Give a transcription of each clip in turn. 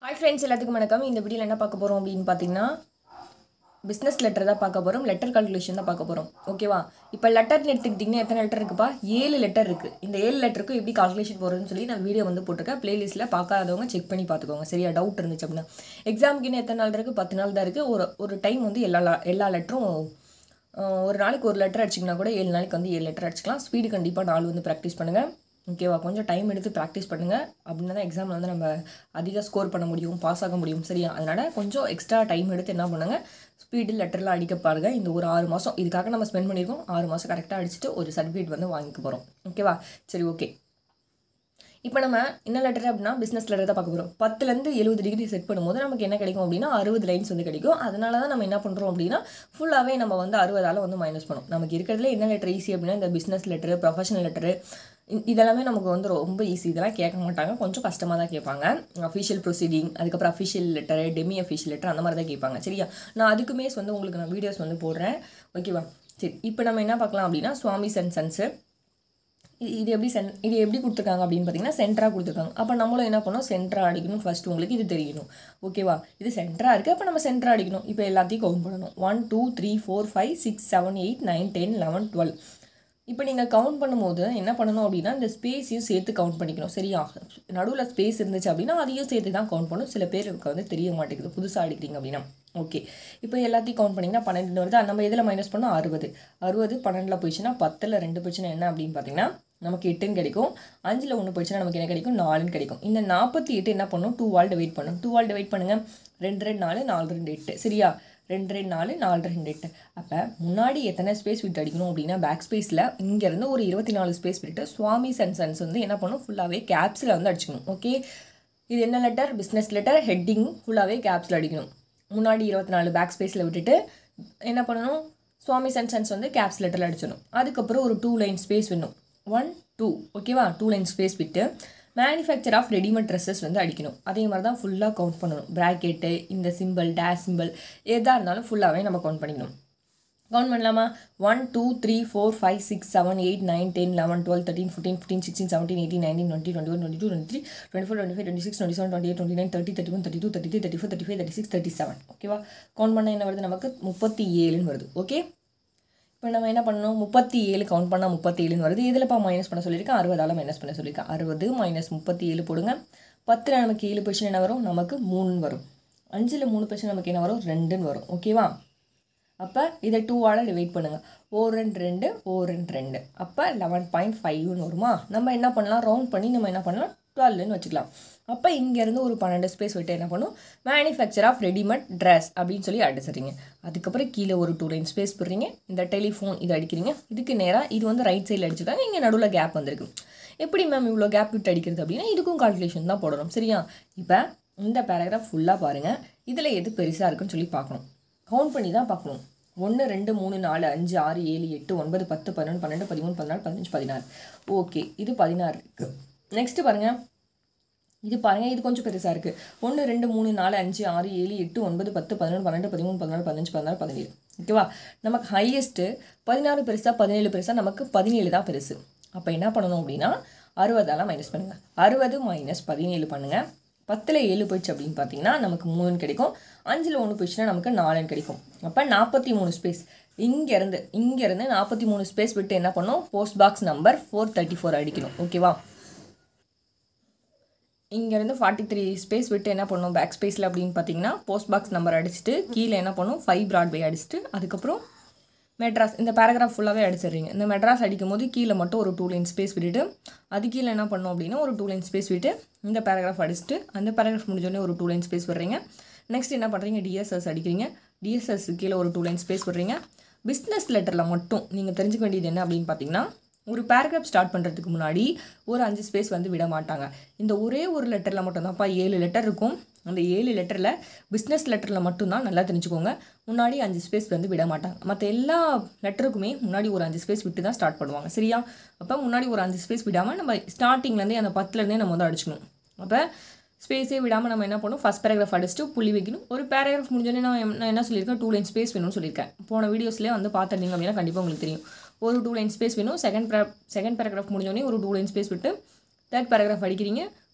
hi friends எல்லாத்துக்கும் வணக்கம் இந்த வீடியோவில் என்ன பார்க்க போகிறோம் அப்படின்னு பார்த்தீங்கன்னா பிஸ்னஸ் லெட்டர் தான் பார்க்க போகிறோம் லெட்டர் கால்குலேஷன் தான் பார்க்க போகிறோம் ஓகேவா இப்போ லெட்டர்னு எடுத்துக்கிட்டிங்கன்னா எத்தனை லெட்டர் இருக்குப்பா ஏழு லெட்டர் இருக்குது இந்த ஏழு லெட்டருக்கும் எப்படி கால்குலேஷன் போகிறதுன்னு சொல்லி நான் வீடியோ வந்து போட்டிருக்கேன் ப்ளேலிஸ்ட்டில் பார்க்காதவங்க செக் பண்ணி பார்த்துக்கோங்க சரியா டவுட் இருந்துச்சு அப்படின்னா எக்ஸாமுக்கு இன்னும் எத்தனை நாள் இருக்குது பத்து நாள் தான் இருக்குது ஒரு ஒரு டைம் வந்து எல்லா la- எல்லா லெட்டரும் ஒரு நாளைக்கு ஒரு லெட்டர் அடிச்சிங்கன்னா கூட ஏழு நாளைக்கு வந்து ஏழு லெட்டர் அடிச்சிக்கலாம் ஸ்பீடு கண்டிப்பாக நாலு வந்து ப்ராக்டிஸ் பண்ணுங்கள் ஓகேவா கொஞ்சம் டைம் எடுத்து ப்ராக்டிஸ் பண்ணுங்கள் அப்படின்னா தான் எக்ஸாமில் வந்து நம்ம அதிக ஸ்கோர் பண்ண முடியும் பாஸ் ஆக முடியும் சரியா அதனால் கொஞ்சம் எக்ஸ்ட்ரா டைம் எடுத்து என்ன பண்ணுங்கள் ஸ்பீடு லெட்டர்லாம் அடிக்க பாருங்க இந்த ஒரு ஆறு மாதம் இதுக்காக நம்ம ஸ்பெண்ட் பண்ணியிருக்கோம் ஆறு மாதம் கரெக்டாக அடிச்சுட்டு ஒரு சர்டிஃபிகேட் வந்து வாங்கிக்க போகிறோம் ஓகேவா சரி ஓகே இப்போ நம்ம என்ன லெட்டர் அப்படின்னா பிஸ்னஸ் லெட்டர் தான் பார்க்க போகிறோம் பத்துலேருந்து எழுபது டிகிரி செட் பண்ணும்போது நமக்கு என்ன கிடைக்கும் அப்படின்னா அறுபது லைன்ஸ் வந்து கிடைக்கும் அதனால தான் நம்ம என்ன பண்ணுறோம் அப்படின்னா ஃபுல்லாகவே நம்ம வந்து அறுபதால் வந்து மைனஸ் பண்ணும் நமக்கு இருக்கிறதுல என்ன லெட்டர் ஈஸி அப்படின்னா இந்த பிஸ்னஸ் லெட்டரு ப்ரொஃபஷனல் லெட்டரு இதெல்லாமே நமக்கு வந்து ரொம்ப ஈஸி இதெல்லாம் கேட்க மாட்டாங்க கொஞ்சம் கஷ்டமாக தான் கேட்பாங்க அஃபிஷியல் ப்ரொசீடிங் அதுக்கப்புறம் official letter demi official letter அந்த மாதிரி தான் கேட்பாங்க சரியா நான் அதுக்குமே வந்து உங்களுக்கு நான் வீடியோஸ் வந்து போடுறேன் ஓகேவா சரி இப்போ நம்ம என்ன பார்க்கலாம் அப்படின்னா சுவாமி அண்ட் சன்ஸு இது இது எப்படி சென் இது எப்படி கொடுத்துருக்காங்க அப்படின்னு பார்த்தீங்கன்னா சென்டராக கொடுத்துருக்காங்க அப்போ நம்மளும் என்ன பண்ணோம் சென்டராக அடிக்கணும் ஃபர்ஸ்ட் உங்களுக்கு இது தெரியணும் ஓகேவா இது சென்டராக இருக்குது அப்போ நம்ம சென்டராக அடிக்கணும் இப்போ எல்லாத்தையும் கவுண்ட் பண்ணணும் one two three four five six seven eight nine ten eleven twelve இப்போ நீங்கள் கவுண்ட் பண்ணும்போது என்ன பண்ணணும் அப்படின்னா இந்த ஸ்பேஸையும் சேர்த்து கவுண்ட் பண்ணிக்கணும் சரியா நடுவில் ஸ்பேஸ் இருந்துச்சு அப்படின்னா அதையும் சேர்த்து தான் கவுண்ட் பண்ணணும் சில பேருக்கு வந்து தெரிய மாட்டேங்குது புதுசாக அடிக்கிறீங்க அப்படின்னா ஓகே இப்போ எல்லாத்தையும் கவுண்ட் பண்ணிங்கன்னா பன்னெண்டு வருது நம்ம எதில் மைனஸ் பண்ணோம் அறுபது அறுபது பன்னெண்டில் போயிடுச்சுன்னா பத்தில் ரெண்டு போயிடுச்சுன்னா என்ன அப்படின்னு பார்த்தீங்கன்னா நமக்கு எட்டுன்னு கிடைக்கும் அஞ்சில் ஒன்று போயிடுச்சுன்னா நமக்கு என்ன கிடைக்கும் நாலுன்னு கிடைக்கும் இந்த நாற்பத்தி எட்டு என்ன பண்ணும் டூ வால் டிவைட் பண்ணும் டூ வால் டிவைட் பண்ணுங்கள் ரெண்டு ரெண்டு நாலு நாலு ரெண்டு எட்டு சரியா ரெண்டு ரெண்டு நாலு நாலு ரெண்டு எட்டு அப்போ முன்னாடி எத்தனை ஸ்பேஸ் விட்டு அடிக்கணும் அப்படின்னா பேக் ஸ்பேஸில் இங்கேருந்து ஒரு இருபத்தி நாலு ஸ்பேஸ் விட்டு சுவாமி சன் சன்ஸ் வந்து என்ன பண்ணும் ஃபுல்லாகவே கேப்ஸில் வந்து அடிச்சுக்கணும் ஓகே இது என்ன லெட்டர் பிஸ்னஸ் லெட்டர் ஹெட்டிங் ஃபுல்லாகவே கேப்ஸில் அடிக்கணும் முன்னாடி இருபத்தி நாலு பேக் ஸ்பேஸில் விட்டுட்டு என்ன பண்ணணும் சுவாமி சன் சன்ஸ் வந்து கேப்ஸ் லெட்டரில் அடிச்சிடணும் அதுக்கப்புறம் ஒரு டூ லைன் ஸ்பேஸ் வேணும் ஒன் டூ ஓகேவா டூ லைன் ஸ்பேஸ் விட்டு மேனுஃபேக்சர் ஆஃப் ரெடிமேட் ட்ரெஸ்ஸஸ் வந்து அடிக்கணும் அதே மாதிரி தான் ஃபுல்லாக கவுண்ட் பண்ணணும் ப்ராக்கெட்டு இந்த சிம்பிள் டேஷ் சிம்பிள் எதாக இருந்தாலும் ஃபுல்லாகவே நம்ம கவுண்ட் பண்ணிக்கணும் கவுண்ட் பண்ணலாமா one two three four five six seven eight nine ten eleven twelve thirteen fifteen fifteen sixteen seventeen eighteen nineteen twenty twenty one twenty two twenty three twenty four twenty five twenty six twenty seven twenty eight twenty nine thirty thirty one thirty two thirty three thirty four thirty five thirty six thirty seven ஓகேவா கவுண்ட் பண்ணால் என்ன வருது நமக்கு முப்பத்தி ஏழுன்னு வருது okay இப்போ நம்ம என்ன பண்ணணும் முப்பத்தி ஏழு கவுண்ட் பண்ணால் முப்பத்தி ஏழுன்னு வருது இதில்ப்பா மைனஸ் பண்ண சொல்லியிருக்கேன் அறுபதால் மைனஸ் பண்ண சொல்லியிருக்கேன் அறுபது மைனஸ் முப்பத்தி ஏழு போடுங்க பத்தில் நமக்கு ஏழு பர்சன்ட் என்ன வரும் நமக்கு மூணுன்னு வரும் அஞ்சில் மூணு பர்சன்ட் நமக்கு என்ன வரும் ரெண்டுன்னு வரும் ஓகேவா அப்போ இதை டூவால் டிவைட் பண்ணுங்கள் ஓ ரெண்டு ரெண்டு ஓ ரெண்டு ரெண்டு அப்போ லெவன் பாயிண்ட் ஃபைவ்னு வருமா நம்ம என்ன பண்ணலாம் ரவுண்ட் பண்ணி நம்ம என்ன பண்ணலாம் டுவெல்னு வச்சுக்கலாம் அப்போ இங்கேருந்து ஒரு பன்னெண்டு ஸ்பேஸ் விட்டு என்ன பண்ணும் மேனுஃபேக்சர் ஆஃப் ரெடிமேட் ட்ரெஸ் அப்படின்னு சொல்லி அடிச்சிடுறீங்க அதுக்கப்புறம் கீழே ஒரு டூ லைன் ஸ்பேஸ் போடுறீங்க இந்த டெலிஃபோன் இது அடிக்கிறீங்க இதுக்கு நேராக இது வந்து ரைட் சைடில் அடிச்சுட்டாங்க இங்கே நடுவில் கேப் வந்திருக்கு எப்படி மேம் இவ்வளோ கேப் விட்டு அடிக்கிறது அப்படின்னா இதுக்கும் கால்குலேஷன் தான் போடணும் சரியா இப்போ இந்த பேராகிராஃப் ஃபுல்லாக பாருங்கள் இதில் எது பெருசாக இருக்குன்னு சொல்லி பார்க்கணும் கவுண்ட் பண்ணி தான் பார்க்கணும் ஒன்று ரெண்டு மூணு நாலு அஞ்சு ஆறு ஏழு எட்டு ஒன்பது பத்து பதினொன்று பன்னெண்டு பதிமூணு பதினாலு பதினஞ்சு பதினாறு ஓகே இது பதினாறு இருக்குது நெக்ஸ்ட்டு பாருங்கள் இது பாருங்கள் இது கொஞ்சம் பெருசாக இருக்குது ஒன்று ரெண்டு மூணு நாலு அஞ்சு ஆறு ஏழு எட்டு ஒன்பது பத்து பதினொன்று பன்னெண்டு பதிமூணு பதினாலு பதினஞ்சு பதினாறு பதினேழு ஓகேவா நமக்கு ஹையஸ்ட்டு பதினாறு பெருசா பதினேழு பெருசா நமக்கு பதினேழு தான் பெருசு அப்போ என்ன பண்ணணும் அப்படின்னா அறுபதால் மைனஸ் பண்ணுங்கள் அறுபது மைனஸ் பதினேழு பண்ணுங்கள் பத்தில் ஏழு போயிடுச்சு அப்படின்னு பார்த்தீங்கன்னா நமக்கு மூணுன்னு கிடைக்கும் அஞ்சில் ஒன்று போயிடுச்சுன்னா நமக்கு நாலுன்னு கிடைக்கும் அப்போ நாற்பத்தி மூணு ஸ்பேஸ் இங்கேருந்து இங்கேருந்து நாற்பத்தி மூணு ஸ்பேஸ் விட்டு என்ன பண்ணணும் post box number four thirty four அடிக்கணும் ஓகேவா இங்கேருந்து ஃபார்ட்டி த்ரீ ஸ்பேஸ் விட்டு என்ன பண்ணும் பேக் ஸ்பேஸில் அப்படின்னு பார்த்தீங்கன்னா போஸ்ட் பாக்ஸ் நம்பர் அடிச்சுட்டு கீழே என்ன பண்ணும் ஃபைவ் ப்ராட்வே அடிச்சுட்டு அதுக்கப்புறம் மெட்ராஸ் இந்த பேராகிராஃப் ஃபுல்லாகவே அடிச்சிடுறீங்க இந்த மெட்ராஸ் அடிக்கும் போது கீழே மட்டும் ஒரு டூ லைன் ஸ்பேஸ் விட்டுட்டு அது கீழே என்ன பண்ணோம் அப்படின்னா ஒரு டூ லைன் ஸ்பேஸ் விட்டு இந்த பேராகிராஃப் அடிச்சுட்டு அந்த பேராகிராஃப் முடிஞ்சோடனே ஒரு டூ லைன் ஸ்பேஸ் விடுறீங்க நெக்ஸ்ட் என்ன பண்ணுறீங்க டிஎஸ்எஸ் அடிக்கிறீங்க டிஎஸ்எஸ் கீழே ஒரு டூ லைன் ஸ்பேஸ் விடுறீங்க பிஸ்னஸ் லெட்டரில் மட்டும் நீங்கள் தெரிஞ்சுக்க வேண்டியது என்ன அப்படின்னு பார்த்தீங்கன்னா ஒரு பேராகிராஃப் ஸ்டார்ட் பண்ணுறதுக்கு முன்னாடி ஒரு அஞ்சு ஸ்பேஸ் வந்து விட மாட்டாங்க இந்த ஒரே ஒரு லெட்டரில் மட்டும்தான்ப்பா ஏழு லெட்டர் இருக்கும் அந்த ஏழு லெட்டரில் பிஸ்னஸ் லெட்டரில் மட்டும்தான் நல்லா தெரிஞ்சுக்கோங்க முன்னாடி அஞ்சு ஸ்பேஸ் வந்து விட மாட்டாங்க மற்ற எல்லா லெட்டருக்குமே முன்னாடி ஒரு அஞ்சு ஸ்பேஸ் விட்டு தான் ஸ்டார்ட் பண்ணுவாங்க சரியா அப்போ முன்னாடி ஒரு அஞ்சு ஸ்பேஸ் விடாமல் நம்ம ஸ்டார்டிங்லேருந்தே அந்த பத்துலேருந்தே நம்ம வந்து அடிச்சுக்கணும் அப்போ ஸ்பேஸே விடாமல் நம்ம என்ன பண்ணணும் ஃபஸ்ட் பேராகிராஃப் அடிச்சுட்டு புள்ளி வைக்கணும் ஒரு பேராகிராஃப் முடிஞ்சோடனே நான் எம்- நான் என்ன சொல்லியிருக்கேன் டூ லைன் ஸ்பேஸ் வேணும்னு சொல்லியிருக்கேன் போன வீடியோஸ்லேயே வந்து பார்த்துருந்தீங்க அப்படின்னா கண்டிப்பாக உங்களுக்கு தெரியும் ஒரு டூ லைன் ஸ்பேஸ் வேணும் செகண்ட் செகண்ட் பேராகிராஃப் முடிஞ்சோடனே ஒரு டூ லைன் ஸ்பேஸ் விட்டு தேர்ட் பேராகிராஃப் அடிக்கிறீங்க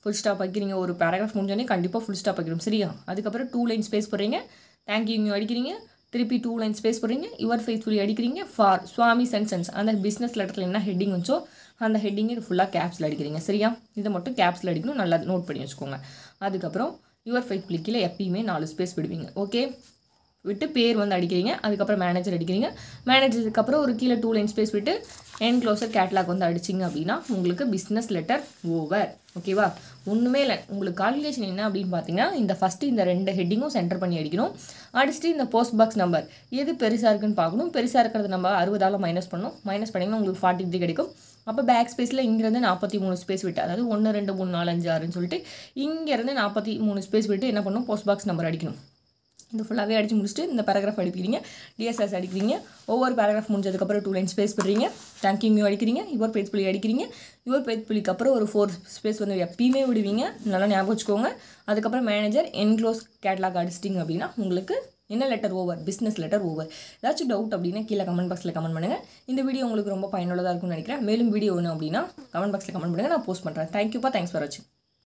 ஃபுல் ஸ்டாப் வைக்கிறீங்க ஒரு பேராகிராஃப் முடிஞ்சோடனே கண்டிப்பாக ஃபுல் ஸ்டாப் வைக்கணும் சரியா அதுக்கப்புறம் டூ லைன் ஸ்பேஸ் போடுறீங்க தேங்க்யூ இங்கே அடிக்கிறீங்க திருப்பி டூ லைன் ஸ்பேஸ் போடுறீங்க யுவர் ஃபேஸ்ஃபுல்லி அடிக்கிறீங்க ஃபார் சுவாமி சென்சன்ஸ் அந்த பிஸ்னஸ் லெட்டரில் என்ன ஹெட்டிங் வச்சோ அந்த ஹெட்டிங் இது ஃபுல்லாக கேப்ஸில் அடிக்கிறீங்க சரியா இதை மட்டும் கேப்ஸில் அடிக்கணும் நல்லா நோட் பண்ணி வச்சுக்கோங்க அதுக்கப்புறம் யுவர் ஃபேஸ்ஃபுல்லி கீழே எப்பயுமே நாலு ஸ்பேஸ் விடுவீங்க ஓகே விட்டு பேர் வந்து அடிக்கிறீங்க அதுக்கப்புறம் மேனேஜர் அடிக்கிறீங்க மேனேஜருக்கு அப்புறம் ஒரு கீழே டூ லைன் ஸ்பேஸ் விட்டு என் க்ளோசர் கேட்லாக் வந்து அடிச்சிங்க அப்படின்னா உங்களுக்கு பிஸ்னஸ் லெட்டர் ஓவர் ஓகேவா ஒன்றுமே இல்லை உங்களுக்கு கால்குலேஷன் என்ன அப்படின்னு பார்த்தீங்கன்னா இந்த ஃபஸ்ட்டு இந்த ரெண்டு ஹெட்டிங்கும் சென்டர் பண்ணி அடிக்கணும் அடிச்சுட்டு இந்த போஸ்ட் பாக்ஸ் நம்பர் எது பெருசாக இருக்குன்னு பார்க்கணும் பெருசாக இருக்கிறது நம்ம அறுபதால் மைனஸ் பண்ணணும் மைனஸ் பண்ணிங்கன்னா உங்களுக்கு ஃபார்ட்டி த்ரீ கிடைக்கும் அப்போ பேக் ஸ்பேஸில் இங்கேருந்து நாற்பத்தி மூணு ஸ்பேஸ் விட்டு அதாவது ஒன்று ரெண்டு மூணு நாலு அஞ்சு ஆறுன்னு சொல்லிட்டு இங்கேருந்து நாற்பத்தி மூணு ஸ்பேஸ் விட்டு என்ன பண்ணணும் போஸ்ட் பாக்ஸ் நம்பர் அடிக்கணும் இது ஃபுல்லாகவே அடிச்சு முடிச்சுட்டு இந்த பேராகிராஃப் அடிக்கிறீங்க டிஎஸ்எஸ் அடிக்கிறீங்க ஒவ்வொரு பேராகிராஃப் முடிஞ்சதுக்கப்புறம் டூ லைன் ஸ்பேஸ் பண்ணுறீங்க தேங்க்யூ மியூ அடிக்கிறீங்க யுவர் பேஜ் புள்ளி அடிக்கிறீங்க யுவர் பேஜ் புள்ளிக்கு அப்புறம் ஒரு ஃபோர் ஸ்பேஸ் வந்து எப்பயுமே விடுவீங்க நல்லா ஞாபகம் வச்சுக்கோங்க அதுக்கப்புறம் மேனேஜர் என்க்ளோஸ் கேட்லாக் அடிச்சிட்டிங்க அப்படின்னா உங்களுக்கு என்ன letter over business letter over ஏதாச்சும் டவுட் அப்படின்னா கீழே கமெண்ட் பாக்ஸில் கமெண்ட் பண்ணுங்கள் இந்த வீடியோ உங்களுக்கு ரொம்ப பயனுள்ளதாக இருக்கும்னு நினைக்கிறேன் மேலும் வீடியோ வேணும் அப்படின்னா கமெண்ட் பாக்ஸில் கமெண்ட் பண்ணுங்கள் நான் போஸ்ட் பண்ணுறேன் தேங்க்யூப்பா தேங்க்ஸ் ஃபார் வாட்சிங்